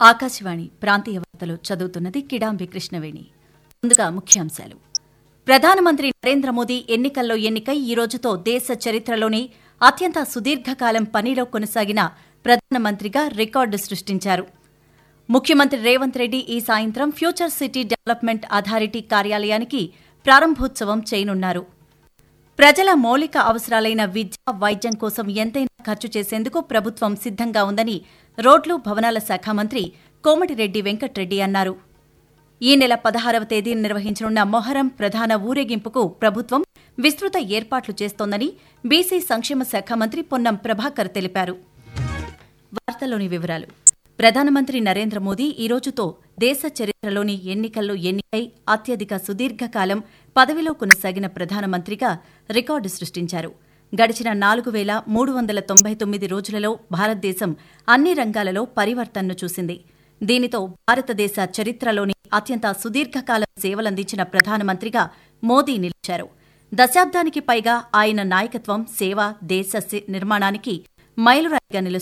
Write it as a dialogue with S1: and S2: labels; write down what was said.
S1: ఆకాశవాణి ప్రాంతీయ వార్తలు చదువుతున్నది కిడాంబి కృష్ణవేణి ముందుగా ముఖ్యాంశాలు ప్రధానమంత్రి నరేంద్ర మోదీ ఎన్నికల్లో ఎన్నికై ఈ రోజుతో దేశ చరిత్రలోనే అత్యంత సుదీర్ఘకాలం పనిలో కొనసాగిన ప్రధానమంత్రిగా రికార్డు సృష్టించారు ముఖ్యమంత్రి రేవంత్ రెడ్డి ఈ సాయంత్రం ఫ్యూచర్ సిటీ డెవలప్మెంట్ అథారిటీ కార్యాలయానికి ప్రారంభోత్సవం చేయనున్నారు ప్రజల మౌలిక అవసరాలైన విద్య వైద్యం కోసం ఎంతైనా ఖర్చు చేసేందుకు ప్రభుత్వం సిద్ధంగా ఉందని రోడ్లు భవనాల శాఖ మంత్రి కోమటిరెడ్డి వెంకట్రెడ్డి అన్నారు ఈ నెల పదహారవ తేదీ నిర్వహించనున్న మొహరం ప్రధాన ఊరేగింపుకు ప్రభుత్వం విస్తృత ఏర్పాట్లు చేస్తోందని బీసీ సంక్షేమ శాఖ మంత్రి పొన్నం ప్రభాకర్ తెలిపారు వార్తలోని వివరాలు ప్రధానమంత్రి నరేంద్ర మోదీ ఈ రోజుతో దేశ చరిత్రలోని ఎన్నికల్లో ఎన్నికై అత్యధిక సుదీర్ఘకాలం పదవిలో కొనసాగిన ప్రధానమంత్రిగా రికార్డు సృష్టించారు గడిచిన నాలుగు వేల మూడు వందల తొంభై తొమ్మిది రోజులలో భారతదేశం అన్ని రంగాలలో పరివర్తనను చూసింది దీనితో భారతదేశ చరిత్రలోని అత్యంత సుదీర్ఘకాలం సేవలందించిన ప్రధానమంత్రిగా మోదీ నిలిచారు దశాబ్దానికి పైగా ఆయన నాయకత్వం సేవ దేశ సి- నిర్మాణానికి మైలురాయిగా నిలుస్తుంది